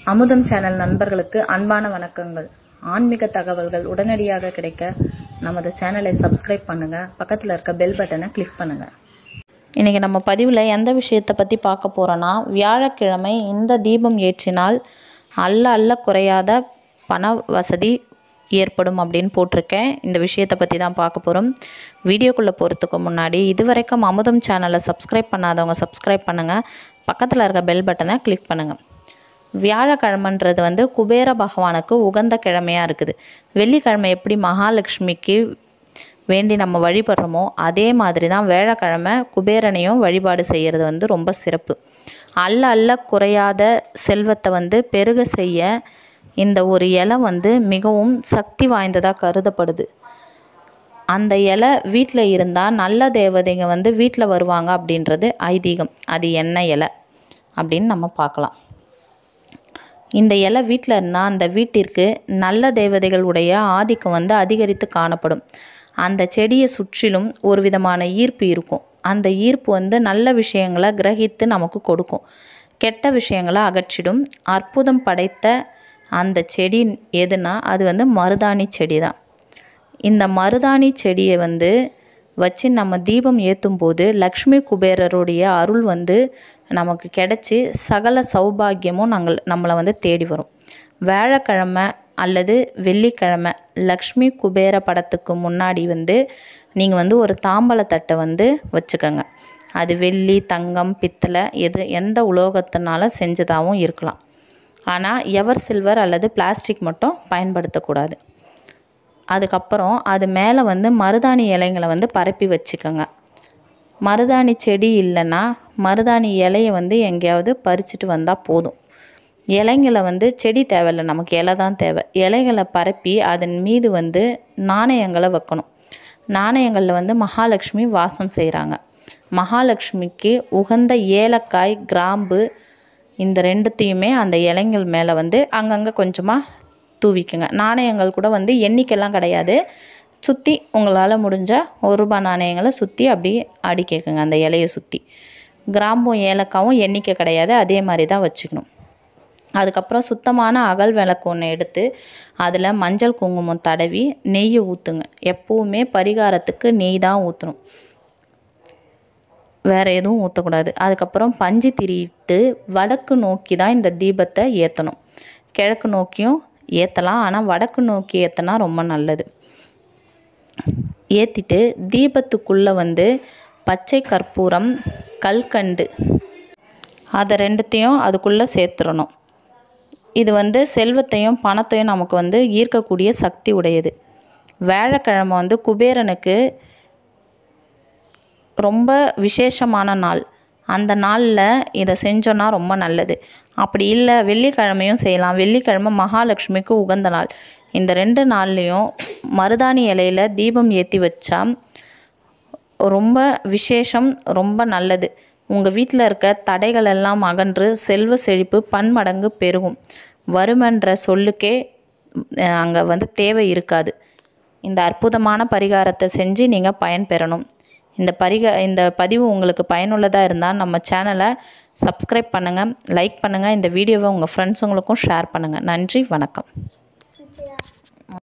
அமுதம் சேனல் நண்பர்களுக்கு அன்பான வணக்கங்கள் ஆன்மீக தகவல்கள் உடனடியாக கிடைக்க நமது சேனலை சப்ஸ்கிரைப் பண்ணுங்க பக்கத்தில் இருக்க பெல் பட்டனை கிளிக் பண்ணுங்க இன்றைக்கி நம்ம பதிவில் எந்த விஷயத்தை பற்றி பார்க்க போகிறோன்னா வியாழக்கிழமை இந்த தீபம் ஏற்றினால் அல்ல அல்ல குறையாத பண வசதி ஏற்படும் அப்படின்னு போட்டிருக்கேன் இந்த விஷயத்தை பற்றி தான் பார்க்க போகிறோம் வீடியோக்குள்ளே போகிறதுக்கு முன்னாடி இதுவரைக்கும் அமுதம் சேனலை சப்ஸ்கிரைப் பண்ணாதவங்க சப்ஸ்கிரைப் பண்ணுங்கள் பக்கத்தில் இருக்க பெல் பட்டனை கிளிக் பண்ணுங்கள் வியாழக்கிழமைன்றது வந்து குபேர பகவானுக்கு உகந்த கிழமையாக இருக்குது வெள்ளிக்கிழமை எப்படி மகாலட்சுமிக்கு வேண்டி நம்ம வழிபடுறோமோ அதே மாதிரி தான் வேழக்கிழமை குபேரனையும் வழிபாடு செய்கிறது வந்து ரொம்ப சிறப்பு அல்ல அல்ல குறையாத செல்வத்தை வந்து பெருக செய்ய இந்த ஒரு இலை வந்து மிகவும் சக்தி வாய்ந்ததாக கருதப்படுது அந்த இலை வீட்டில் இருந்தால் நல்ல தேவதைங்க வந்து வீட்டில் வருவாங்க அப்படின்றது ஐதீகம் அது என்ன இலை அப்படின்னு நம்ம பார்க்கலாம் இந்த இலை வீட்டில் இருந்தால் அந்த வீட்டிற்கு நல்ல தேவதைகளுடைய ஆதிக்கம் வந்து அதிகரித்து காணப்படும் அந்த செடியை சுற்றிலும் ஒரு விதமான ஈர்ப்பு இருக்கும் அந்த ஈர்ப்பு வந்து நல்ல விஷயங்களை கிரகித்து நமக்கு கொடுக்கும் கெட்ட விஷயங்களை அகற்றிடும் அற்புதம் படைத்த அந்த செடி எதுனா அது வந்து மருதாணி செடி தான் இந்த மருதாணி செடியை வந்து வச்சு நம்ம தீபம் ஏற்றும் போது லக்ஷ்மி குபேரருடைய அருள் வந்து நமக்கு கிடைச்சி சகல சௌபாகியமும் நாங்கள் நம்மளை வந்து தேடி வரும் வேழக்கிழமை அல்லது வெள்ளிக்கிழமை லக்ஷ்மி குபேர படத்துக்கு முன்னாடி வந்து நீங்கள் வந்து ஒரு தாம்பலத்தட்டை வந்து வச்சுக்கோங்க அது வெள்ளி தங்கம் பித்தளை எது எந்த உலோகத்தினால செஞ்சதாகவும் இருக்கலாம் ஆனால் எவர் சில்வர் அல்லது பிளாஸ்டிக் மட்டும் பயன்படுத்தக்கூடாது அதுக்கப்புறம் அது மேலே வந்து மருதாணி இலைங்களை வந்து பரப்பி வச்சுக்கோங்க மருதாணி செடி இல்லைன்னா மருதாணி இலையை வந்து எங்கேயாவது பறிச்சுட்டு வந்தால் போதும் இலைங்களை வந்து செடி தேவையில்லை நமக்கு இலை தான் தேவை இலைகளை பரப்பி அதன் மீது வந்து நாணயங்களை வைக்கணும் நாணயங்களில் வந்து மகாலட்சுமி வாசம் செய்கிறாங்க மகாலட்சுமிக்கு உகந்த ஏலக்காய் கிராம்பு இந்த ரெண்டுத்தையுமே அந்த இலைங்கள் மேலே வந்து அங்கங்கே கொஞ்சமாக தூவிக்குங்க நாணயங்கள் கூட வந்து எண்ணிக்கைலாம் கிடையாது சுற்றி உங்களால் முடிஞ்சால் ஒரு ரூபாய் நாணயங்களை சுற்றி அப்படியே அடிக்கக்குங்க அந்த இலையை சுற்றி கிராம்பும் ஏலக்காவும் எண்ணிக்கை கிடையாது அதே மாதிரி தான் வச்சுக்கணும் அதுக்கப்புறம் சுத்தமான அகல் விளக்கு ஒன்று எடுத்து அதில் மஞ்சள் குங்குமம் தடவி நெய்யை ஊற்றுங்க எப்போவுமே பரிகாரத்துக்கு நெய் தான் ஊற்றணும் வேறு எதுவும் ஊற்றக்கூடாது அதுக்கப்புறம் பஞ்சு திரிட்டு வடக்கு நோக்கி தான் இந்த தீபத்தை ஏற்றணும் கிழக்கு நோக்கியும் ஏற்றலாம் ஆனால் வடக்கு நோக்கி ஏற்றினா ரொம்ப நல்லது ஏற்றிட்டு தீபத்துக்குள்ளே வந்து பச்சை கற்பூரம் கல்கண்டு அதை ரெண்டுத்தையும் அதுக்குள்ளே சேர்த்துடணும் இது வந்து செல்வத்தையும் பணத்தையும் நமக்கு வந்து ஈர்க்கக்கூடிய சக்தி உடையது வேழக்கிழமை வந்து குபேரனுக்கு ரொம்ப விசேஷமான நாள் அந்த நாளில் இதை செஞ்சோன்னா ரொம்ப நல்லது அப்படி இல்லை வெள்ளிக்கிழமையும் செய்யலாம் வெள்ளிக்கிழமை மகாலட்சுமிக்கு உகந்த நாள் இந்த ரெண்டு நாள்லேயும் மருதாணி இலையில் தீபம் ஏற்றி வச்சா ரொம்ப விசேஷம் ரொம்ப நல்லது உங்கள் வீட்டில் இருக்க தடைகள் எல்லாம் அகன்று செல்வ செழிப்பு பன்மடங்கு பெருகும் வருமென்ற சொல்லுக்கே அங்கே வந்து தேவை இருக்காது இந்த அற்புதமான பரிகாரத்தை செஞ்சு நீங்கள் பயன்பெறணும் இந்த பரிக இந்த பதிவு உங்களுக்கு பயனுள்ளதாக இருந்தால் நம்ம சேனலை சப்ஸ்கிரைப் பண்ணுங்கள் லைக் பண்ணுங்கள் இந்த வீடியோவை உங்கள் ஃப்ரெண்ட்ஸுங்களுக்கும் ஷேர் பண்ணுங்கள் நன்றி வணக்கம்